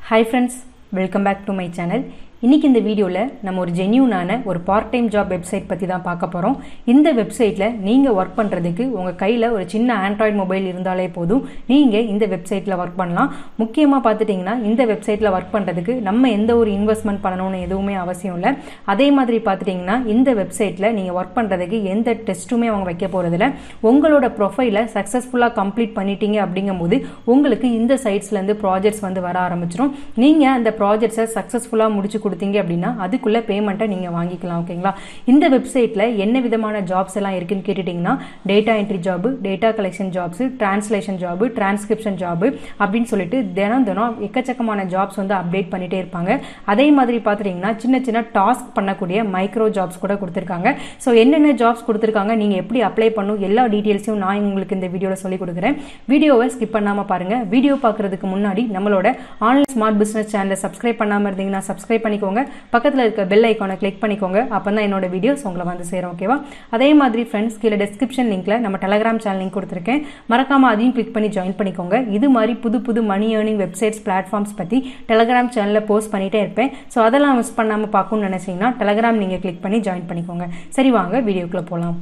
hi friends welcome back to my channel இன்னைக்கு இந்த வீடியோவில் நம்ம ஒரு ஜென்யூனான ஒரு பார்ட் டைம் ஜாப் வெப்சைட் பற்றி தான் பார்க்க போகிறோம் இந்த வெப்சைட்டில் நீங்கள் ஒர்க் பண்ணுறதுக்கு உங்கள் கையில் ஒரு சின்ன ஆண்ட்ராய்டு மொபைல் இருந்தாலே போதும் நீங்கள் இந்த வெப்சைட்டில் ஒர்க் பண்ணலாம் முக்கியமாக பார்த்துட்டிங்கன்னா இந்த வெப்சைட்டில் ஒர்க் பண்ணுறதுக்கு நம்ம எந்த ஒரு இன்வெஸ்ட்மெண்ட் பண்ணணும்னு எதுவுமே அவசியம் இல்லை அதே மாதிரி பார்த்துட்டிங்கன்னா இந்த வெப்சைட்டில் நீங்கள் ஒர்க் பண்ணுறதுக்கு எந்த டெஸ்ட்டுமே அவங்க வைக்க போகிறதில்ல உங்களோட ப்ரொஃபைலை சக்ஸஸ்ஃபுல்லாக கம்ப்ளீட் பண்ணிட்டீங்க அப்படிங்கும்போது உங்களுக்கு இந்த சைட்ஸ்லேருந்து ப்ராஜெக்ட்ஸ் வந்து வர ஆரம்பிச்சிடும் நீங்கள் அந்த ப்ராஜெக்ட்ஸை சக்ஸஸ்ஃபுல்லாக முடிச்சு கொடுத்தீங்க அப்படின்னா அதுக்குள்ள பேமெண்ட்டை நீங்கள் வாங்கிக்கலாம் ஓகேங்களா இந்த வெப்சைட்டில் என்ன விதமான ஜாப்ஸ் எல்லாம் இருக்குன்னு கேட்டுட்டிங்கன்னா data entry job data collection jobs translation job transcription job அப்படின்னு சொல்லிட்டு தினம் தினம் எக்கச்சக்கமான ஜாப்ஸ் வந்து அப்டேட் பண்ணிட்டே இருப்பாங்க அதே மாதிரி பார்த்துட்டிங்கன்னா சின்ன சின்ன டாஸ்க் பண்ணக்கூடிய மைக்ரோ ஜாப்ஸ் கூட கொடுத்துருக்காங்க ஸோ என்னென்ன ஜாப்ஸ் கொடுத்துருக்காங்க நீங்கள் எப்படி அப்ளை பண்ணும் எல்லா டீட்டெயில்ஸையும் நான் உங்களுக்கு இந்த வீடியோவில் சொல்லி கொடுக்குறேன் வீடியோவை ஸ்கிப் பண்ணாமல் பாருங்கள் வீடியோ பார்க்குறதுக்கு முன்னாடி நம்மளோட ஆன்லைன் ஸ்மார்ட் பிஸ்னஸ் சேனலை சப்ஸ்கிரைப் பண்ணாமல் இருந்தீங்கன்னா சப்ஸ்கிரைப் பண்ணிக்கோங்க பக்கத்தில் இருக்க பெல் ஐக்கானை கிளிக் பண்ணிக்கோங்க அப்போ தான் என்னோட வீடியோஸ் உங்களை வந்து சேரும் ஓகேவா அதே மாதிரி ஃப்ரெண்ட்ஸ் கீழே டிஸ்கிரிப்ஷன் லிங்க்ல நம்ம டெலகிராம் சேனல் லிங்க் கொடுத்துருக்கேன் மறக்காம அதையும் கிளிக் பண்ணி ஜாயின் பண்ணிக்கோங்க இது மாதிரி புது புது மணி ஏர்னிங் வெப்சைட்ஸ் பிளாட்ஃபார்ம்ஸ் பற்றி டெலகிராம் சேனலில் போஸ்ட் பண்ணிட்டே இருப்பேன் ஸோ அதெல்லாம் மிஸ் பண்ணாமல் பார்க்கணும்னு நினைச்சீங்கன்னா டெலகிராம் நீங்கள் கிளிக் பண்ணி ஜாயின் பண்ணிக்கோங்க சரி வாங்க வீடியோக்குள்ளே போகலாம்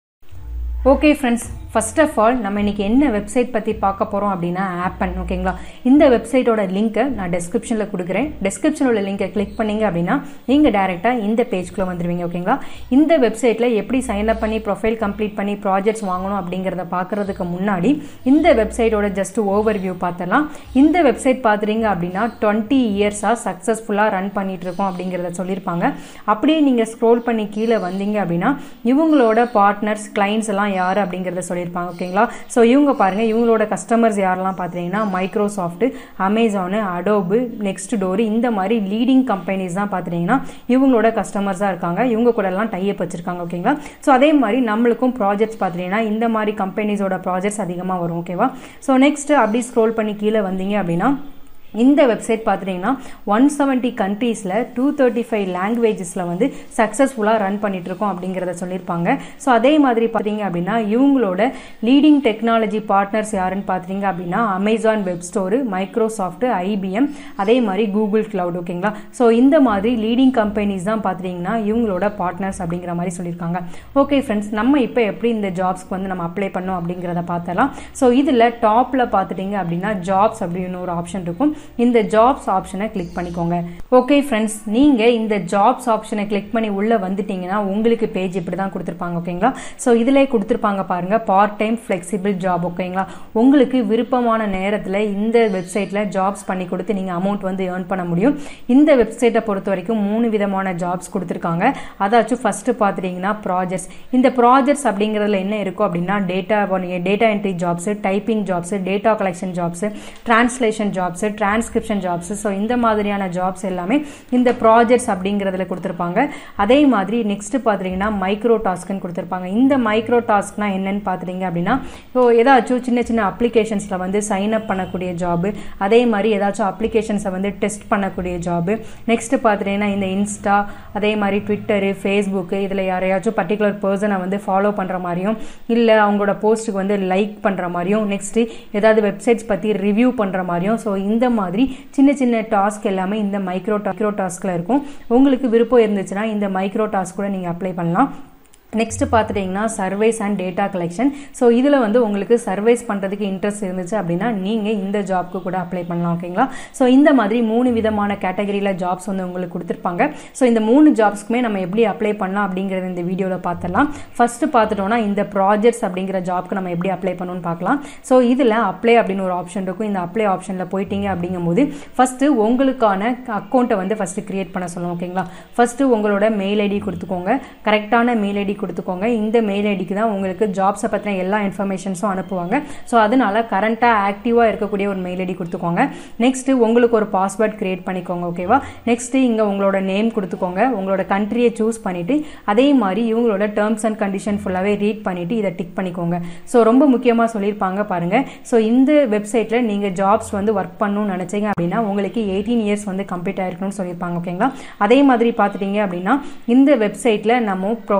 okay friends first of all நம்ம இன்னைக்கு என்ன வெப்சைட் பற்றி பார்க்க போகிறோம் அப்படின்னா ஆப்பன் ஓகேங்களா இந்த வெப்சைட்டோட லிங்க்கை நான் டெஸ்கிரிப்ஷனில் கொடுக்குறேன் டெஸ்கிரிப்ஷனில் உள்ள லிங்கை கிளிக் பண்ணீங்க அப்படின்னா நீங்கள் டேரெக்டாக இந்த பேஜ்க்குள்ளே வந்துடுவீங்க ஓகேங்களா இந்த வெப்சைட்டில் எப்படி சைன் அப் பண்ணி ப்ரொஃபைல் கம்ப்ளீட் பண்ணி ப்ராஜெக்ட்ஸ் வாங்கணும் அப்படிங்கிறத பார்க்குறதுக்கு முன்னாடி இந்த வெப்சைட்டோட ஜஸ்ட் ஓவர் வியூ பார்த்துடலாம் இந்த வெப்சைட் பார்த்துறீங்க அப்படின்னா டுவெண்ட்டி இயர்ஸாக சக்ஸஸ்ஃபுல்லாக ரன் பண்ணிட்டு இருக்கோம் அப்படிங்கிறத சொல்லியிருப்பாங்க அப்படியே நீங்கள் ஸ்க்ரோல் பண்ணி கீழே வந்தீங்க அப்படின்னா இவங்களோட பார்ட்னர்ஸ் கிளைண்ட்ஸ் எல்லாம் யார் அப்படிங்கிறத சொல்லியிருப்பாங்க ஓகேங்களா ஸோ இவங்க பாருங்க இவங்களோட கஸ்டமர்ஸ் யாரெல்லாம் பார்த்தீங்கன்னா Microsoft Amazon Adobe next door இந்த மாதிரி லீடிங் கம்பெனிஸ் தான் பார்த்துட்டீங்கன்னா இவங்களோட கஸ்டமர்ஸாக இருக்காங்க இவங்க கூட எல்லாம் டைப் வச்சிருக்காங்க ஓகேங்களா ஸோ அதே மாதிரி நம்மளுக்கும் ப்ராஜெக்ட்ஸ் பார்த்துட்டீங்கன்னா இந்த மாதிரி கம்பெனிஸோட ப்ராஜெக்ட்ஸ் அதிகமாக வரும் ஓகேவா ஸோ நெக்ஸ்ட் அப்படி ஸ்க்ரோல் பண்ணி கீழே வந்தீங்க அப்படின்னா இந்த வெப்சைட் பார்த்துட்டிங்கன்னா ஒன் செவன்ட்டி கண்ட்ரீஸில் டூ தேர்ட்டி ஃபைவ் லாங்குவேஜஸில் வந்து சக்ஸஸ்ஃபுல்லாக ரன் பண்ணிட்டு இருக்கோம் அப்படிங்கிறத சொல்லியிருப்பாங்க ஸோ அதே மாதிரி பார்த்தீங்க அப்படின்னா இவங்களோட லீடிங் டெக்னாலஜி பார்ட்னர்ஸ் யாருன்னு பார்த்தீங்க அப்படின்னா Amazon web store Microsoft IBM அதே மாதிரி கூகுள் கிளவுட் ஓகேங்களா ஸோ இந்த மாதிரி லீடிங் கம்பெனிஸ் தான் பார்த்துட்டிங்கன்னா இவங்களோட பார்ட்னர்ஸ் அப்படிங்கிற மாதிரி சொல்லியிருக்காங்க ஓகே ஃப்ரெண்ட்ஸ் நம்ம இப்போ எப்படி இந்த ஜாப்ஸ்க்கு வந்து நம்ம அப்ளை பண்ணோம் அப்படிங்கிறத பார்த்தலாம் ஸோ இதில் டாப்பில் பார்த்துட்டிங்க அப்படின்னா ஜாப்ஸ் அப்படின்னு ஒரு ஆப்ஷன் இருக்கும் இந்த ஜாப்ஸ் ஆப்ஷனை கிளிக் பண்ணிக்கோங்க ஓகே ஃப்ரெண்ட்ஸ் நீங்கள் இந்த ஜாப்ஸ் ஆப்ஷனை கிளிக் பண்ணி உள்ளே வந்துட்டீங்கன்னா உங்களுக்கு பேஜ் இப்படி தான் கொடுத்துருப்பாங்க ஓகேங்களா ஸோ இதிலே கொடுத்துருப்பாங்க பாருங்கள் பார்ட் டைம் ஃப்ளெக்சிபிள் ஜாப் ஓகேங்களா உங்களுக்கு விருப்பமான நேரத்தில் இந்த வெப்சைட்டில் ஜாப்ஸ் பண்ணி கொடுத்து நீங்கள் அமௌண்ட் வந்து ஏர்ன் பண்ண முடியும் இந்த வெப்சைட்டை பொறுத்த வரைக்கும் மூணு விதமான ஜாப்ஸ் கொடுத்துருக்காங்க அதாச்சும் ஃபஸ்ட்டு பார்த்துட்டிங்கன்னா ப்ராஜெக்ட்ஸ் இந்த ப்ராஜெக்ட்ஸ் அப்படிங்கிறதுல என்ன இருக்கும் அப்படின்னா data data entry jobs typing jobs data collection jobs translation jobs transcription jobs so இந்த மாதிரியான ஜாப்ஸ் எல்லாமே இந்த ப்ராஜெக்ட்ஸ் அப்படிங்கிறதுல கொடுத்துருப்பாங்க அதே மாதிரி நெக்ஸ்ட் பார்த்துட்டிங்கன்னா மைக்ரோ டாஸ்க்னு கொடுத்துருப்பாங்க இந்த மைக்ரோ டாஸ்க்னா என்னன்னு பார்த்துட்டிங்க அப்படின்னா இப்போ ஏதாச்சும் சின்ன சின்ன அப்ளிகேஷன்ஸில் வந்து சைன் அப் பண்ணக்கூடிய ஜாபு அதே மாதிரி ஏதாச்சும் அப்ளிகேஷன்ஸை வந்து டெஸ்ட் பண்ணக்கூடிய ஜாபு நெக்ஸ்ட் பார்த்துட்டிங்கன்னா இந்த இன்ஸ்டா அதே மாதிரி ட்விட்டரு ஃபேஸ்புக்கு இதில் யாரையாச்சும் பர்டிகுலர் பர்சனை வந்து ஃபாலோ பண்ணுற மாதிரியும் இல்லை அவங்களோட போஸ்ட்டுக்கு வந்து லைக் பண்ணுற மாதிரியும் நெக்ஸ்ட்டு ஏதாவது வெப்சைட்ஸ் பற்றி ரிவ்யூ பண்ணுற மாதிரியும் ஸோ இந்த மாதிரி சின்ன சின்ன டாஸ்க் எல்லாமே இந்த மைக்ரோ மைக்ரோ டாஸ்கில் இருக்கும் உங்களுக்கு விருப்பம் இருந்துச்சுன்னா இந்த மைக்ரோ டாஸ்க் கூட நீங்கள் அப்ளை பண்ணலாம் நெக்ஸ்ட் பார்த்துட்டிங்கன்னா surveys and data collection so இதில் வந்து உங்களுக்கு சர்வைஸ் பண்ணுறதுக்கு இன்ட்ரெஸ்ட் இருந்துச்சு அப்படின்னா நீங்கள் இந்த ஜாப்க்கு கூட அப்ளை பண்ணலாம் ஓகேங்களா ஸோ இந்த மாதிரி மூணு விதமான கேட்டகரியில் ஜாப்ஸ் வந்து உங்களுக்கு கொடுத்துருப்பாங்க ஸோ இந்த மூணு ஜாப்ஸ்க்குமே நம்ம எப்படி அப்ளை பண்ணலாம் அப்படிங்கிறத இந்த வீடியோவில் பார்த்துடலாம் ஃபஸ்ட்டு பார்த்துட்டோம்னா இந்த ப்ராஜெக்ட்ஸ் அப்படிங்கிற ஜாப்க்கு நம்ம எப்படி அப்ளை பண்ணணும்னு பார்க்கலாம் ஸோ இதில் அப்ளை அப்படின்னு ஒரு ஆப்ஷன் இருக்கும் இந்த அப்ளை ஆப்ஷனில் போயிட்டீங்க அப்படிங்கும்போது ஃபஸ்ட்டு உங்களுக்கான அக்கௌண்ட்டை வந்து ஃபஸ்ட்டு கிரியேட் பண்ண சொல்லுவோம் ஓகேங்களா ஃபஸ்ட்டு உங்களோட மெயில் ஐடி கொடுத்துக்கோங்க கரெக்டான மெயில் ஐடி கொடுத்துக்கோங்க இந்த மெயில் ஐடிக்கு தான் உங்களுக்கு ஜாப்ஸை பற்றின எல்லா இன்ஃபர்மேஷன்ஸும் அனுப்புவாங்க ஸோ அதனால கரண்ட்டாக ஆக்டிவாக இருக்கக்கூடிய ஒரு மெயில் ஐடி கொடுத்துக்கோங்க நெக்ஸ்ட்டு உங்களுக்கு ஒரு பாஸ்வேர்ட் கிரியேட் பண்ணிக்கோங்க ஓகேவா நெக்ஸ்ட்டு இங்கே உங்களோட நேம் கொடுத்துக்கோங்க உங்களோட கண்ட்ரியை சூஸ் பண்ணிவிட்டு அதே மாதிரி இவங்களோட டேர்ம்ஸ் அண்ட் கண்டிஷன் ஃபுல்லாகவே ரீட் பண்ணிவிட்டு இதை டிக் பண்ணிக்கோங்க ஸோ ரொம்ப முக்கியமாக சொல்லியிருப்பாங்க பாருங்கள் ஸோ இந்த வெப்சைட்டில் நீங்கள் ஜாப்ஸ் வந்து ஒர்க் பண்ணணும்னு நினச்சிங்க அப்படின்னா உங்களுக்கு எயிட்டீன் இயர்ஸ் வந்து கம்ப்ளீட் ஆயிருக்கணும்னு சொல்லியிருப்பாங்க ஓகேங்களா அதே மாதிரி பார்த்துட்டீங்க அப்படின்னா இந்த வெப்சைட்டில் நம்ம ப்ரொஃபைலில்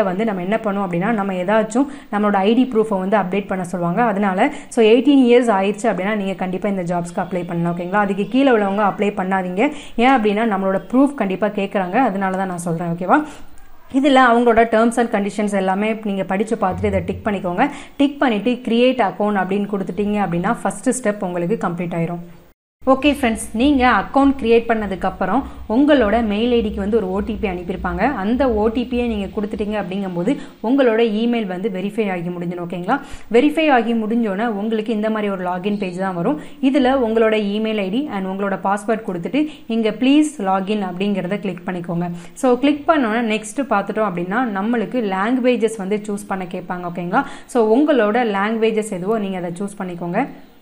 வந்து நம்ம என்ன பண்ணுவோம் அப்படின்னா நம்ம ஏதாச்சும் நம்மளோட ஐடி ப்ரூஃபை வந்து அப்டேட் பண்ண சொல்லுவாங்க அதனால ஸோ எயிட்டீன் இயர்ஸ் ஆயிடுச்சு அப்படின்னா நீங்கள் கண்டிப்பாக இந்த ஜாப்ஸ்க்கு அப்ளை பண்ணலாம் ஓகேங்களா அதுக்கு கீழே உள்ளவங்க அப்ளை பண்ணாதீங்க ஏன் அப்படின்னா நம்மளோட ப்ரூஃப் கண்டிப்பாக கேட்குறாங்க அதனால தான் நான் சொல்கிறேன் ஓகேவா இதில் அவங்களோட டேர்ம்ஸ் அண்ட் கண்டிஷன்ஸ் எல்லாமே நீங்கள் படித்து பார்த்துட்டு இதை டிக் பண்ணிக்கோங்க டிக் பண்ணிவிட்டு கிரியேட் அக்கௌண்ட் அப்படின்னு கொடுத்துட்டீங்க அப்படின்னா ஃபஸ்ட்டு ஸ்டெப் உங்களுக்கு கம்ப்ளீட் ஆயிரும் ஓகே ஃப்ரெண்ட்ஸ் நீங்கள் அக்கௌண்ட் க்ரியேட் பண்ணதுக்கப்புறம் உங்களோட மெயில் ஐடிக்கு வந்து ஒரு ஓடிபி அனுப்பியிருப்பாங்க அந்த ஓடிபியை நீங்கள் கொடுத்துட்டீங்க அப்படிங்கும்போது உங்களோட இமெயில் வந்து வெரிஃபை ஆகி முடிஞ்சிடும் ஓகேங்களா வெரிஃபை ஆகி முடிஞ்சோன்னே உங்களுக்கு இந்த மாதிரி ஒரு லாகின் பேஜ் தான் வரும் இதில் உங்களோட இமெயில் ஐடி அண்ட் உங்களோட பாஸ்வேர்ட் கொடுத்துட்டு இங்கே ப்ளீஸ் லாகின் அப்படிங்கிறத கிளிக் பண்ணிக்கோங்க ஸோ கிளிக் பண்ணோன்னே நெக்ஸ்ட் பார்த்துட்டோம் அப்படின்னா நம்மளுக்கு லாங்குவேஜஸ் வந்து சூஸ் பண்ண கேட்பாங்க ஓகேங்களா ஸோ உங்களோட லாங்குவேஜஸ் எதுவோ நீங்கள் அதை சூஸ் பண்ணிக்கோங்க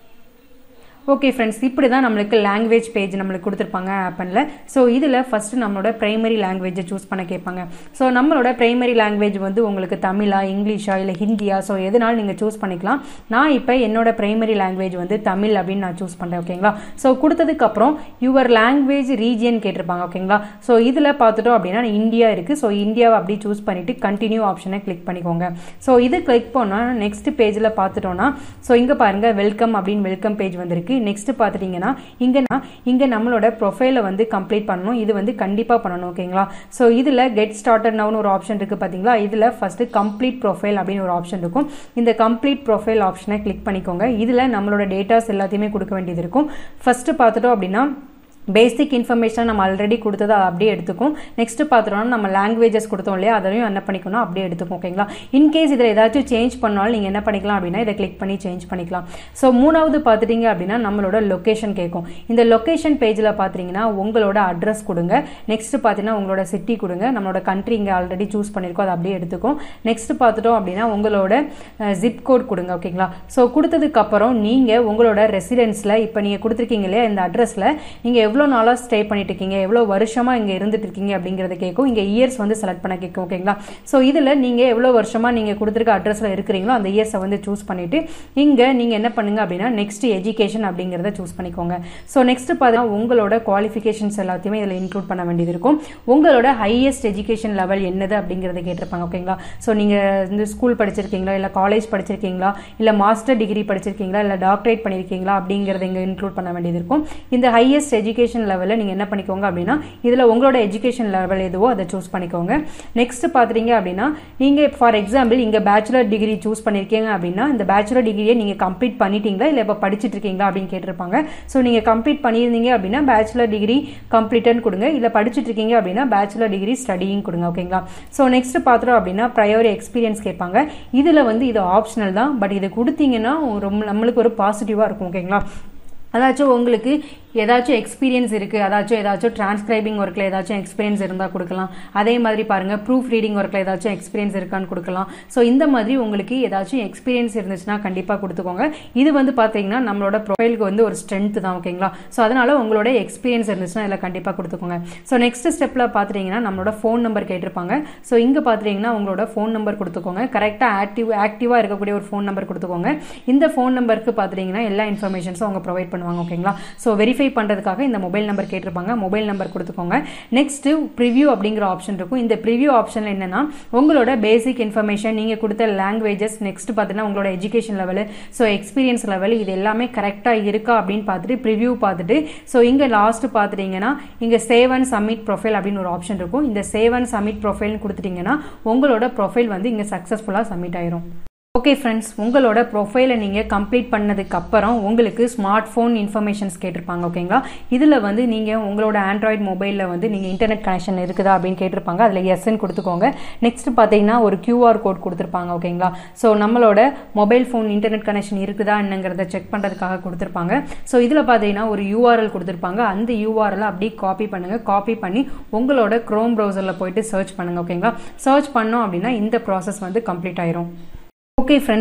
ஓகே ஃப்ரெண்ட்ஸ் இப்படி தான் நம்மளுக்கு லாங்குவேஜ் பேஜ் நம்மளுக்கு கொடுத்துருப்பாங்க ஆப்பனில் ஸோ இதில் ஃபஸ்ட்டு நம்மளோட ப்ரைமரி லாங்குவேஜை சூஸ் பண்ண கேட்பாங்க ஸோ நம்மளோட ப்ரைமரி லாங்குவேஜ் வந்து உங்களுக்கு தமிழா இங்கிலீஷா இல்லை ஹிந்தியா ஸோ எதுனாலும் நீங்கள் சூஸ் பண்ணிக்கலாம் நான் இப்போ என்னோட ப்ரைமரி லாங்குவேஜ் வந்து தமிழ் அப்படின்னு நான் சூஸ் பண்ணுறேன் ஓகேங்களா ஸோ கொடுத்ததுக்கப்புறம் யுவர் லாங்குவேஜ் ரீஜியன் கேட்டிருப்பாங்க ஓகேங்களா ஸோ இதில் பார்த்துட்டோம் அப்படின்னா இந்தியா இருக்குது ஸோ இந்தியாவை அப்படி சூஸ் பண்ணிவிட்டு கண்டினியூ ஆப்ஷனை கிளிக் பண்ணிக்கோங்க ஸோ இது கிளிக் பண்ணால் நெக்ஸ்ட் பேஜில் பார்த்துட்டோன்னா ஸோ இங்கே பாருங்கள் வெல்கம் அப்படின்னு வெல்கம் பேஜ் வந்திருக்கு நெக்ஸ்ட் பார்த்துட்டிங்கன்னா இங்கே இங்கே நம்மளோட ப்ரொஃபைலை வந்து கம்ப்ளீட் பண்ணணும் இது வந்து கண்டிப்பாக பண்ணணும் ஓகேங்களா ஸோ இதில் கெட் ஸ்டார்டட் நவுன்னு ஒரு ஆப்ஷன் இருக்குது பார்த்தீங்களா இதில் ஃபஸ்ட்டு கம்ப்ளீட் ப்ரொஃபைல் அப்படின்னு ஒரு ஆப்ஷன் இருக்கும் இந்த கம்ப்ளீட் ப்ரொஃபைல் ஆப்ஷனை கிளிக் பண்ணிக்கோங்க இதில் நம்மளோட டேட்டாஸ் எல்லாத்தையுமே கொடுக்க வேண்டியது இருக்கும் ஃபஸ்ட்டு பார்த்துட்டோம் அப்படின்னா பேசிக் இன்ஃபர்மேஷன் நம்ம ஆல்ரெடி கொடுத்தது அதை அப்படியே எடுத்துக்கும் நெக்ஸ்ட் பார்த்துட்டோம்னா நம்ம லாங்குவேஜஸ் கொடுத்தோம் இல்லையா அதையும் என்ன பண்ணிக்கணும் அப்படியே எடுத்துக்கும் ஓகேங்களா இன்கேஸ் இதில் ஏதாச்சும் சேஞ்ச் பண்ணாலும் நீங்கள் என்ன பண்ணிக்கலாம் அப்படின்னா இதை கிளிக் பண்ணி சேஞ்ச் பண்ணிக்கலாம் ஸோ மூணாவது பார்த்துட்டீங்க அப்படின்னா நம்மளோட லொக்கேஷன் கேட்கும் இந்த லொக்கேஷன் பேஜில் பார்த்துட்டிங்கன்னா உங்களோட அட்ரஸ் கொடுங்க நெக்ஸ்ட் பார்த்தீங்கன்னா உங்களோட சிட்டி கொடுங்க நம்மளோட கண்ட்ரி இங்கே ஆல்ரெடி சூஸ் பண்ணியிருக்கோம் அதை அப்படியே எடுத்துக்கும் நெக்ஸ்ட் பார்த்துட்டோம் அப்படின்னா உங்களோட ஜிப் கோட் கொடுங்க ஓகேங்களா ஸோ கொடுத்ததுக்கப்புறம் நீங்கள் உங்களோட ரெசிடென்ஸில் இப்போ நீங்கள் கொடுத்துருக்கீங்க இல்லையா இந்த அட்ரஸில் நீங்கள் எவ்வளோ நாளாக ஸ்டே பண்ணிட்டு இருக்கீங்க எவ்வளோ வருஷமாக இங்கே இருந்துட்டு இருக்கீங்க அப்படிங்கிறத கேட்கும் இங்கே இயர்ஸ் வந்து செலக்ட் பண்ண கேட்கும் ஓகேங்களா ஸோ இதில் நீங்கள் எவ்வளோ வருஷமாக நீங்கள் கொடுத்துருக்க அட்ரஸில் இருக்கிறீங்களோ அந்த இயர்ஸை வந்து சூஸ் பண்ணிவிட்டு இங்கே நீங்கள் என்ன பண்ணுங்க அப்படின்னா நெக்ஸ்ட் எஜுகேஷன் அப்படிங்கிறத சூஸ் பண்ணிக்கோங்க ஸோ நெக்ஸ்ட் பார்த்தீங்கன்னா உங்களோட குவாலிஃபிகேஷன்ஸ் எல்லாத்தையுமே இதில் இன்க்ளூட் பண்ண வேண்டியது இருக்கும் உங்களோட ஹையஸ்ட் எஜுகேஷன் லெவல் என்னது அப்படிங்கிறத கேட்டிருப்பாங்க ஓகேங்களா ஸோ நீங்கள் இந்த ஸ்கூல் படிச்சிருக்கீங்களா இல்லை காலேஜ் படிச்சிருக்கீங்களா இல்லை மாஸ்டர் டிகிரி படிச்சிருக்கீங்களா இல்லை டாக்டரேட் பண்ணியிருக்கீங்களா அப்படிங்கிறத இங்கே இன்க்ளூட் பண்ண வேண்டியது இருக்கும் இந்த ஹையஸ்ட் எஜுகேஷன் எஜுகேஷன் லெவலில் நீங்கள் என்ன பண்ணிக்கோங்க அப்படின்னா இதில் உங்களோட எஜுகேஷன் லெவல் எதுவோ அதை சூஸ் பண்ணிக்கோங்க நெக்ஸ்ட் பார்த்துட்டீங்க அப்படின்னா நீங்கள் ஃபார் எக்ஸாம்பிள் இங்கே பேச்சுலர் டிகிரி சூஸ் பண்ணியிருக்கீங்க அப்படின்னா இந்த பேச்சுலர் டிகிரியை நீங்கள் கம்ப்ளீட் பண்ணிட்டீங்களா இல்லை இப்போ படிச்சுட்டு இருக்கீங்களா அப்படின்னு கேட்டிருப்பாங்க ஸோ நீங்கள் கம்ப்ளீட் பண்ணியிருந்தீங்க அப்படின்னா பேச்சுலர் டிகிரி கம்ப்ளீட்னு கொடுங்க இல்லை படிச்சுட்டு இருக்கீங்க அப்படின்னா பேச்சுலர் டிகிரி ஸ்டடியும் கொடுங்க ஓகேங்களா ஸோ நெக்ஸ்ட் பார்த்துட்டோம் அப்படின்னா ப்ரையோரி எக்ஸ்பீரியன்ஸ் கேட்பாங்க இதில் வந்து இது ஆப்ஷனல் தான் பட் இது கொடுத்தீங்கன்னா ரொம்ப நம்மளுக்கு ஒரு பாசிட்டிவாக இருக்கும் ஓகேங்களா அதாச்சும் உங்களுக்கு ஏதாச்சும் எக்ஸ்பீரியன்ஸ் இருக்குது அதாச்சும் ஏதாச்சும் டிரான்ஸ்கிரைபிங் ஒர்க்கில் ஏதாச்சும் எக்ஸ்பீரியன்ஸ் இருந்தால் கொடுக்கலாம் அதே மாதிரி பாருங்கள் ப்ரூஃப் ரீடிங் ஒர்க்கில் ஏதாச்சும் எக்ஸ்பீரியன்ஸ் இருக்கான்னு கொடுக்கலாம் ஸோ இந்த மாதிரி உங்களுக்கு ஏதாச்சும் எக்ஸ்பீரியன்ஸ் இருந்துச்சுன்னா கண்டிப்பாக கொடுத்துக்கோங்க இது வந்து பார்த்தீங்கன்னா நம்மளோட ப்ரொஃபைலுக்கு வந்து ஒரு ஸ்ட்ரென்த் தான் ஓகேங்களா ஸோ அதனால் உங்களோட எக்ஸ்பீரியன்ஸ் இருந்துச்சுன்னா இதில் கண்டிப்பாக கொடுத்துக்கோங்க ஸோ நெக்ஸ்ட் ஸ்டெப்பில் பார்த்துட்டிங்கன்னா நம்மளோட ஃபோன் நம்பர் கேட்டிருப்பாங்க ஸோ இங்கே பார்த்துட்டிங்கன்னா உங்களோட ஃபோன் நம்பர் கொடுத்துக்கோங்க கரெக்டாக ஆக்டிவ் ஆக்டிவாக இருக்கக்கூடிய ஒரு ஃபோன் நம்பர் கொடுத்துக்கோங்க இந்த ஃபோன் நம்பருக்கு பார்த்துட்டிங்கன்னா எல்லா இன்ஃபர்மேஷன்ஸும் அவங்க ப்ரொவைட் பண்ணுவாங்க ஓகேங்களா ஸோ வெரிஃபை வெரிஃபை பண்ணுறதுக்காக இந்த மொபைல் நம்பர் கேட்டிருப்பாங்க மொபைல் நம்பர் கொடுத்துக்கோங்க நெக்ஸ்ட் ப்ரிவ்யூ அப்படிங்கிற ஆப்ஷன் இருக்கும் இந்த ப்ரிவ்யூ ஆப்ஷனில் என்னன்னா உங்களோட பேசிக் இன்ஃபர்மேஷன் நீங்கள் கொடுத்த லாங்குவேஜஸ் நெக்ஸ்ட் பார்த்தீங்கன்னா உங்களோட education level so experience level இது எல்லாமே கரெக்டாக இருக்கா அப்படின்னு பார்த்துட்டு ப்ரிவ்யூ பார்த்துட்டு ஸோ இங்கே லாஸ்ட் பார்த்துட்டிங்கன்னா இங்கே சேவ் அண்ட் சப்மிட் ப்ரொஃபைல் அப்படின்னு ஒரு ஆப்ஷன் இருக்கும் இந்த சேவ் அண்ட் சப்மிட் ப்ரொஃபைல்னு கொடுத்துட்டிங்கன்னா உங்களோட ப்ரொஃபைல் வந்து இங்கே சக்ஸஸ்ஃபுல்லாக சப்மிட் ஆயிரும் ஓகே ஃப்ரெண்ட்ஸ் உங்களோட ப்ரொஃபைலை நீங்கள் கம்ப்ளீட் பண்ணதுக்கு அப்புறம் உங்களுக்கு ஸ்மார்ட் ஃபோன் இன்ஃபர்மேஷன்ஸ் கேட்டிருப்பாங்க ஓகேங்களா இதில் வந்து நீங்கள் உங்களோட ஆண்ட்ராய்ட் மொபைலில் வந்து நீங்கள் இன்டர்நெட் கனெக்ஷன் இருக்குதா அப்படின்னு கேட்டிருப்பாங்க அதில் எஸ்ன்னு கொடுத்துக்கோங்க நெக்ஸ்ட் பார்த்தீங்கன்னா ஒரு கியூஆர் கோட் கொடுத்துருப்பாங்க ஓகேங்களா ஸோ நம்மளோட மொபைல் ஃபோன் இன்டர்நெட் கனெக்ஷன் இருக்குதா என்னங்கிறத செக் பண்ணுறதுக்காக கொடுத்துருப்பாங்க ஸோ இதில் பார்த்தீங்கன்னா ஒரு யூஆர்எல் கொடுத்துருப்பாங்க அந்த யூஆர்எல் அப்படியே காப்பி பண்ணுங்கள் காப்பி பண்ணி உங்களோட க்ரோம் ப்ரௌசரில் போயிட்டு சர்ச் பண்ணுங்கள் ஓகேங்களா சர்ச் பண்ணோம் அப்படின்னா இந்த ப்ராசஸ் வந்து கம்ப்ளீட் ஆயிரும் ஓகே ஃப்ரெண்ட்ஸ்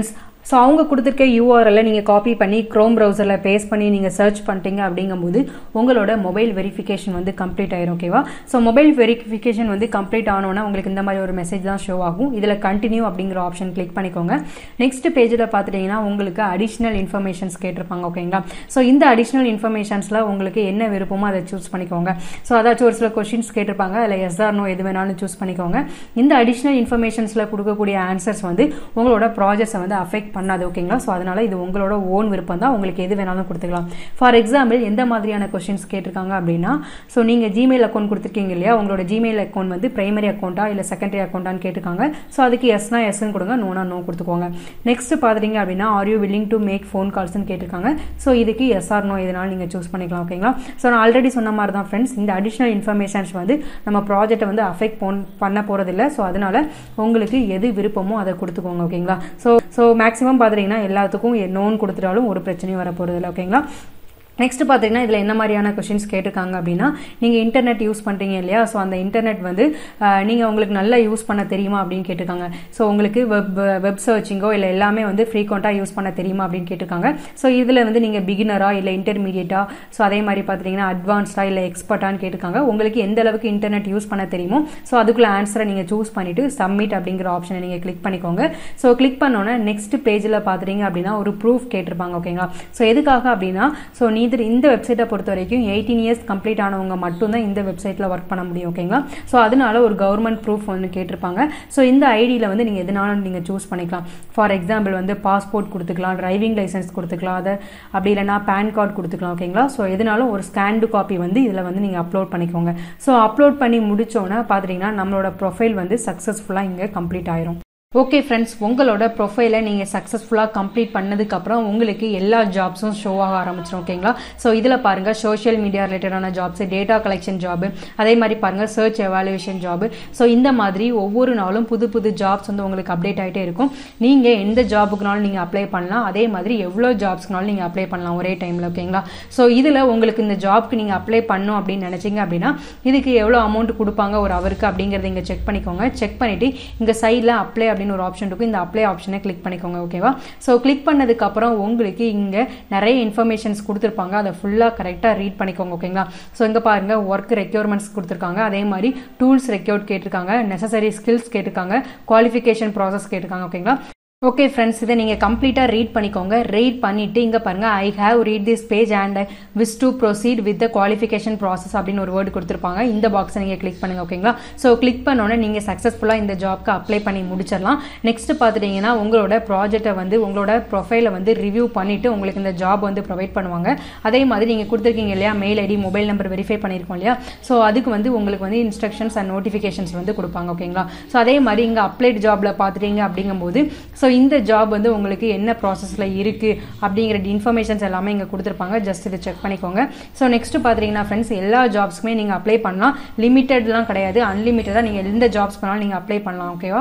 ஸோ அவங்க கொடுத்துருக்க யூஆர்எல்ல நீங்கள் காப்பி பண்ணி க்ரோம் ப்ரௌசரில் பேஸ்ட் பண்ணி நீங்கள் சர்ச் பண்ணிட்டீங்க அப்படிங்கும்போது உங்களோட மொபைல் வெரிஃபிகேஷன் வந்து கம்ப்ளீட் ஆயிரும் ஓகேவா ஸோ மொபைல் வெரிஃபிகேஷன் வந்து கம்ப்ளீட் ஆனோன்னா உங்களுக்கு இந்த மாதிரி ஒரு மெசேஜ் தான் ஷோ ஆகும் இதில் கண்டினியூ அப்படிங்கிற ஆப்ஷன் கிளிக் பண்ணிக்கோங்க நெக்ஸ்ட் பேஜில் பார்த்துட்டிங்கன்னா உங்களுக்கு அடிஷ்னல் இன்ஃபர்மேஷன்ஸ் கேட்டிருப்பாங்க ஓகேங்களா ஸோ இந்த அடிஷ்னல் இன்ஃபர்மேஷன்ஸில் உங்களுக்கு என்ன விருப்பமோ அதை சூஸ் பண்ணிக்கோங்க ஸோ அதாச்சும் ஒரு சில கொஷின்ஸ் கேட்டிருப்பாங்க அதில் எஸ் ஆர் நோ எது வேணாலும் சூஸ் பண்ணிக்கோங்க இந்த அடிஷ்னல் இன்ஃபர்மேஷன்ஸில் கொடுக்கக்கூடிய ஆன்சர்ஸ் வந்து உங்களோட ப்ராஜெக்ட்ஸை வந்து அஃபெக்ட் பண்ணாது ஓகேங்களா ஸோ அதனால இது உங்களோட ஓன் விருப்பம் தான் உங்களுக்கு எது வேணாலும் கொடுத்துக்கலாம் ஃபார் எக்ஸாம்பிள் எந்த மாதிரியான கொஸ்டின்ஸ் கேட்டிருக்காங்க அப்படின்னா ஸோ நீங்கள் ஜிமெயில் அக்கௌண்ட் கொடுத்துருக்கீங்க இல்லையா உங்களோட ஜிமெயில் அக்கௌண்ட் வந்து பிரைமரி அக்கௌண்ட்டா இல்லை செகண்டரி அக்கௌண்ட்டான்னு கேட்டிருக்காங்க ஸோ அதுக்கு எஸ்னா எஸ்ன்னு கொடுங்க நோனா நோ கொடுத்துக்கோங்க நெக்ஸ்ட் பார்த்துட்டீங்க அப்படின்னா are you willing to make phone கால்ஸ்னு கேட்டிருக்காங்க ஸோ இதுக்கு எஸ்ஆர் நோ இதனால் நீங்கள் சூஸ் பண்ணிக்கலாம் ஓகேங்களா ஸோ நான் ஆல்ரெடி சொன்ன மாதிரி தான் ஃப்ரெண்ட்ஸ் இந்த அடிஷ்னல் இன்ஃபர்மேஷன்ஸ் வந்து நம்ம ப்ராஜெக்ட்டை வந்து அஃபெக்ட் பண்ண போகிறதில்ல ஸோ அதனால உங்களுக்கு எது விருப்பமோ அதை கொடுத்துக்கோங்க ஓகேங்களா ஸோ ஸோ மேக்ஸிமம் பார்த்துட்டிங்கன்னா எல்லாத்துக்கும் நோன் கொடுத்துட்டாலும் ஒரு பிரச்சனையும் வர போகிறதில்ல ஓகேங்களா நெக்ஸ்ட் பார்த்தீங்கன்னா இதில் என்ன மாதிரியான கொஷின்ஸ் கேட்டிருக்காங்க அப்படின்னா நீங்கள் இன்டர்நெட் யூஸ் பண்ணுறீங்க இல்லையா ஸோ அந்த இன்டர்நெட் வந்து நீங்கள் உங்களுக்கு நல்லா யூஸ் பண்ண தெரியுமா அப்படின்னு கேட்டிருக்காங்க ஸோ உங்களுக்கு வெப் வெப் சர்ச்சிங்கோ இல்லை எல்லாமே வந்து ஃப்ரீக்வெண்ட்டாக யூஸ் பண்ண தெரியுமா அப்படின்னு கேட்டிருக்காங்க ஸோ இதில் வந்து நீங்கள் பிகினரா இல்லை இன்டர்மீடியட்டா ஸோ அதே மாதிரி பார்த்துட்டிங்கன்னா அட்வான்ஸ்டா இல்லை எக்ஸ்பர்ட்டான்னு கேட்டிருக்காங்க உங்களுக்கு எந்த அளவுக்கு இன்டர்நெட் யூஸ் பண்ண தெரியுமோ ஸோ அதுக்குள்ள ஆன்சரை நீங்கள் சூஸ் பண்ணிவிட்டு சப்மிட் அப்படிங்கிற ஆப்ஷனை நீங்கள் கிளிக் பண்ணிக்கோங்க ஸோ கிளிக் பண்ணோன்னே நெக்ஸ்ட் பேஜில் பார்த்துட்டீங்க அப்படின்னா ஒரு ப்ரூஃப் கேட்டிருப்பாங்க ஓகேங்களா ஸோ எதுக்காக அப்படின்னா ஸோ நீ இது இந்த வெப்சைட்டை பொறுத்த வரைக்கும் எயிட்டீன் இயர்ஸ் கம்ப்ளீட் ஆனவங்க மட்டும்தான் இந்த வெப்சைட்டில் ஒர்க் பண்ண முடியும் ஓகேங்களா ஸோ அதனால ஒரு கவர்மெண்ட் ப்ரூஃப் வந்து கேட்டிருப்பாங்க ஸோ இந்த ஐடியில் வந்து நீங்கள் எதனாலும் நீங்கள் சூஸ் பண்ணிக்கலாம் ஃபார் எக்ஸாம்பிள் வந்து பாஸ்போர்ட் கொடுத்துக்கலாம் டிரைவிங் லைசன்ஸ் கொடுத்துக்கலாம் அதை அப்படி இல்லைனா பேன் கார்டு கொடுத்துக்கலாம் ஓகேங்களா ஸோ எதனாலும் ஒரு ஸ்கேண்டு காப்பி வந்து இதில் வந்து நீங்கள் அப்லோட் பண்ணிக்கோங்க ஸோ அப்லோட் பண்ணி முடிச்சோன்னே பார்த்துட்டிங்கன்னா நம்மளோட ப்ரொஃபைல் வந்து சக்ஸஸ்ஃபுல்லாக இங்கே கம்ப்ளீட் ஆயிரும் ஓகே ஃப்ரெண்ட்ஸ் உங்களோட ப்ரொஃபைலை நீங்கள் சக்ஸஸ்ஃபுல்லாக கம்ப்ளீட் பண்ணதுக்கப்புறம் உங்களுக்கு எல்லா ஜாப்ஸும் ஷோ ஆக ஆரம்பிச்சிடும் ஓகேங்களா ஸோ இதில் பாருங்கள் சோஷியல் மீடியா ரிலேட்டடான ஜாப்ஸ் டேட்டா கலெக்ஷன் ஜாப் அதே மாதிரி பாருங்கள் சர்ச் எவாலுவேஷன் ஜாப் ஸோ இந்த மாதிரி ஒவ்வொரு நாளும் புது புது ஜாப்ஸ் வந்து உங்களுக்கு அப்டேட் ஆகிட்டே இருக்கும் நீங்கள் எந்த ஜாபுக்குனாலும் நீங்கள் அப்ளை பண்ணலாம் அதே மாதிரி எவ்வளோ ஜாப்ஸ்க்குனாலும் நீங்கள் அப்ளை பண்ணலாம் ஒரே டைமில் ஓகேங்களா ஸோ இதில் உங்களுக்கு இந்த ஜாப்க்கு நீங்கள் அப்ளை பண்ணணும் அப்படின்னு நினச்சிங்க அப்படின்னா இதுக்கு எவ்வளோ அமௌண்ட் கொடுப்பாங்க ஒரு அவருக்கு அப்படிங்கிறத இங்கே செக் பண்ணிக்கோங்க செக் பண்ணிவிட்டு இங்கே சைடில் அப்ளை அப்படின்னு ஒரு ஆப்ஷன் இருக்கும் இந்த அப்ளை ஆப்ஷனை கிளிக் பண்ணிக்கோங்க ஓகேவா ஸோ கிளிக் பண்ணதுக்கப்புறம் உங்களுக்கு இங்கே நிறைய இன்ஃபர்மேஷன்ஸ் கொடுத்துருப்பாங்க அதை ஃபுல்லாக கரெக்டாக ரீட் பண்ணிக்கோங்க ஓகேங்களா ஸோ இங்கே பாருங்கள் ஒர்க் ரெக்யூர்மெண்ட்ஸ் கொடுத்துருக்காங்க அதே மாதிரி டூல்ஸ் ரெக்யூர்ட் கேட்டிருக்காங்க நெசசரி ஸ்கில்ஸ் கேட்டிருக்காங்க குவாலிஃபிகேஷன் ப்ராசஸ் கேட்டிருக்காங்க ஓகேங்களா ஓகே ஃப்ரெண்ட்ஸ் இதை நீங்கள் கம்ப்ளீட்டாக ரீட் பண்ணிக்கோங்க ரீட் பண்ணிவிட்டு இங்கே பாருங்கள் I have read this page and wish to proceed with the qualification process அப்படின்னு ஒரு வேர்டு கொடுத்துருப்பாங்க இந்த பாக்ஸை நீங்கள் கிளிக் பண்ணுங்க ஓகேங்களா ஸோ கிளிக் பண்ணோன்னே நீங்கள் சக்ஸஸ்ஃபுல்லாக இந்த ஜாப்க்கு அப்ளை பண்ணி முடிச்சிடலாம் நெக்ஸ்ட் பார்த்துட்டிங்கன்னா உங்களோட ப்ராஜெக்டை வந்து உங்களோட ப்ரொஃபைலை வந்து ரிவ்யூ பண்ணிவிட்டு உங்களுக்கு இந்த ஜாப் வந்து ப்ரொவைட் பண்ணுவாங்க அதே மாதிரி நீங்கள் கொடுத்துருக்கீங்க இல்லையா mail ID mobile number verify பண்ணியிருக்கோம் இல்லையா ஸோ அதுக்கு வந்து உங்களுக்கு வந்து இன்ஸ்ட்ரக்ஷன்ஸ் அண்ட் நோட்டிஃபிகேஷன்ஸ் வந்து கொடுப்பாங்க ஓகேங்களா ஸோ அதே மாதிரி இங்கே அப்ளைட் ஜாபில் பார்த்துட்டீங்க அப்படிங்கும்போது ஸோ இந்த ஜாப் வந்து உங்களுக்கு என்ன ப்ராசஸில் இருக்குது அப்படிங்கிற இன்ஃபர்மேஷன்ஸ் எல்லாமே இங்கே கொடுத்துருப்பாங்க ஜஸ்ட் இதை செக் பண்ணிக்கோங்க ஸோ நெக்ஸ்ட் பார்த்துட்டிங்கன்னா ஃப்ரெண்ட்ஸ் எல்லா ஜாப்ஸ்க்குமே நீங்கள் அப்ளை பண்ணலாம் லிமிட்டட்லாம் கிடையாது அன்லிமிட்டடாக நீங்கள் எந்த ஜாப்ஸ் பண்ணாலும் நீங்கள் அப்ளை பண்ணலாம் ஓகேவா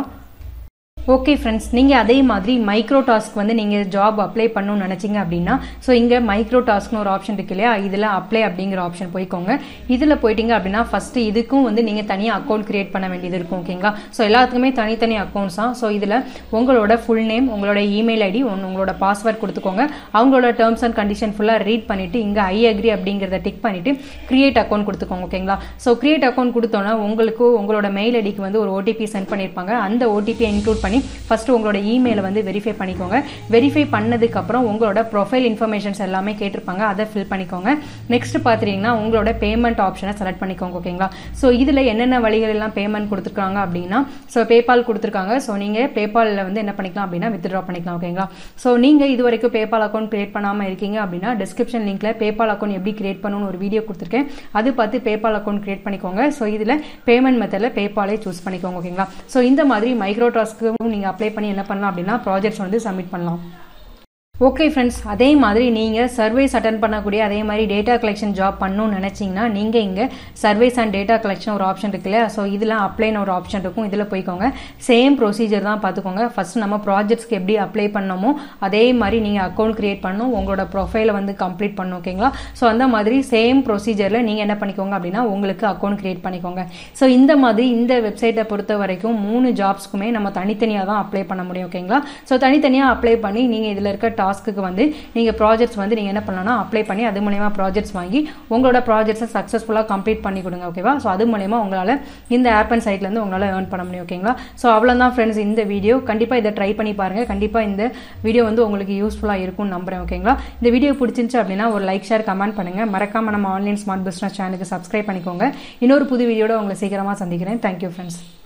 ஓகே ஃப்ரெண்ட்ஸ் நீங்கள் அதே மாதிரி மைக்ரோ டாஸ்க் வந்து நீங்கள் ஜாப் அப்ளை பண்ணணும்னு நினச்சிங்க அப்படின்னா ஸோ இங்கே மைக்ரோ டாஸ்க்னு ஒரு ஆப்ஷன் இருக்கு இல்லையா இதில் அப்ளை அப்படிங்கிற ஆப்ஷன் போய்க்கோங்க இதில் போயிட்டீங்க அப்படின்னா ஃபஸ்ட்டு இதுக்கும் வந்து நீங்கள் தனியாக அக்கௌண்ட் கிரியேட் பண்ண வேண்டியது இருக்கும் ஓகேங்களா ஸோ எல்லாத்துக்குமே தனித்தனி அக்கௌண்ட்ஸ் தான் ஸோ இதில் உங்களோட ஃபுல் நேம் உங்களோட இமெயில் ஐடி உங்களோட பாஸ்வேர்ட் கொடுத்துக்கோங்க அவங்களோட டேர்ம்ஸ் அண்ட் கண்டிஷன் ஃபுல்லாக ரீட் பண்ணிவிட்டு இங்கே ஐ அக்ரி அப்படிங்கிறத டிக் பண்ணிவிட்டு கிரியேட் அக்கௌண்ட் கொடுத்துக்கோங்க ஓகேங்களா ஸோ கிரியேட் அக்கௌண்ட் கொடுத்தோன்னா உங்களுக்கு உங்களோட மெயில் ஐடிக்கு வந்து ஒரு ஓடிபி சென்ட் பண்ணியிருப்பாங்க அந்த ஓடிபியை இன்க்ளூட் பண்ணி ஃபஸ்ட்டு உங்களோட இமெயிலை வந்து வெரிஃபை பண்ணிக்கோங்க வெரிஃபை பண்ணதுக்கப்புறம் உங்களோட ப்ரொஃபைல் இன்ஃபர்மேஷன்ஸ் எல்லாமே கேட்டிருப்பாங்க அதை ஃபில் பண்ணிக்கோங்க நெக்ஸ்ட் பார்த்துட்டிங்கன்னா உங்களோட பேமெண்ட் ஆப்ஷனை செலக்ட் பண்ணிக்கோங்க ஓகேங்களா ஸோ இதில் என்னென்ன வழிகள் எல்லாம் பேமெண்ட் கொடுத்துருக்காங்க அப்படின்னா ஸோ பேபால் கொடுத்துருக்காங்க ஸோ நீங்கள் பேபாலில் வந்து என்ன பண்ணிக்கலாம் அப்படின்னா வித்ட்ரா பண்ணிக்கலாம் ஓகேங்களா ஸோ நீங்கள் இது வரைக்கும் பேபால் அக்கௌண்ட் கிரியேட் பண்ணாமல் இருக்கீங்க அப்படின்னா டிஸ்கிரிப்ஷன் லிங்க்ல பேபால் அக்கௌண்ட் எப்படி கிரியேட் பண்ணணும்னு ஒரு வீடியோ கொடுத்துருக்கேன் அது பார்த்து பேபால் அக்கௌண்ட் கிரியேட் பண்ணிக்கோங்க ஸோ இதில் பேமெண்ட் மெத்தடில் பேபாலே சூஸ் பண்ணிக்கோங்க ஓகேங்களா ஸோ இந்த மாதிரி மைக்ரோ டாஸ்க்கும் நீங்கள் அப்ளை பண்ணி என்ன பண்ணலாம் அப்படின்னா ப்ராஜெக்ட்ஸ் வந்து சப்மிட் பண்ணலாம் ஓகே ஃப்ரெண்ட்ஸ் அதே மாதிரி நீங்கள் சர்வேஸ் அட்டன் பண்ணக்கூடிய அதே மாதிரி டேட்டா கலெக்ஷன் ஜாப் பண்ணணும்னு நினச்சிங்கன்னா நீங்கள் இங்கே சர்வேஸ் அண்ட் டேட்டா கலெக்ஷன் ஒரு ஆப்ஷன் இருக்கு இல்லையா ஸோ இதில் அப்ளைன்னு ஒரு ஆப்ஷன் இருக்கும் இதில் போய்க்கோங்க சேம் ப்ரொசீஜர் தான் பார்த்துக்கோங்க ஃபர்ஸ்ட் நம்ம ப்ராஜெக்ட்ஸ்க்கு எப்படி அப்ளை பண்ணணுமோ அதே மாதிரி நீங்கள் அக்கௌண்ட் கிரியேட் பண்ணணும் உங்களோட ப்ரொஃபைலை வந்து கம்ப்ளீட் பண்ணணும் ஓகேங்களா ஸோ அந்த மாதிரி சேம் ப்ரொசீஜரில் நீங்கள் என்ன பண்ணிக்கோங்க அப்படின்னா உங்களுக்கு அக்கௌண்ட் கிரியேட் பண்ணிக்கோங்க ஸோ இந்த மாதிரி இந்த வெப்சைட்டை பொறுத்த வரைக்கும் மூணு ஜாப்ஸ்க்குமே நம்ம தனித்தனியாக தான் அப்ளை பண்ண முடியும் ஓகேங்களா ஸோ தனித்தனியாக அப்ளை பண்ணி நீங்கள் இதில் இருக்க டாஸ்க்கு வந்து நீங்கள் ப்ராஜெக்ட்ஸ் வந்து நீங்கள் என்ன பண்ணலாம்னா அப்ளை பண்ணி அது மூலயமா ப்ராஜெக்ட்ஸ் வாங்கி உங்களோட ப்ராஜெக்ட்ஸை சக்ஸஸ்ஃபுல்லாக கம்ப்ளீட் பண்ணி கொடுங்க ஓகேவா ஸோ அது மூலயமா உங்களால் இந்த ஆப் அண்ட் சைட்லேருந்து உங்களால் ஏர்ன் பண்ண முடியும் ஓகேங்களா ஸோ அவ்வளோதான் ஃப்ரெண்ட்ஸ் இந்த வீடியோ கண்டிப்பாக இதை ட்ரை பண்ணி பாருங்கள் கண்டிப்பாக இந்த வீடியோ வந்து உங்களுக்கு யூஸ்ஃபுல்லாக இருக்கும்னு நம்புறேன் ஓகேங்களா இந்த வீடியோ பிடிச்சிருந்துச்சு அப்படின்னா ஒரு லைக் ஷேர் கமெண்ட் பண்ணுங்கள் மறக்காமல் நம்ம ஆன்லைன் ஸ்மார்ட் பிஸ்னஸ் சேனலுக்கு சப்ஸ்கிரைப் பண்ணிக்கோங்க இன்னொரு புது வீடியோட உங்களை சீக்கிரமாக சந்திக்கிறேன் தேங்க்யூ ஃப்ரெண்ட்ஸ்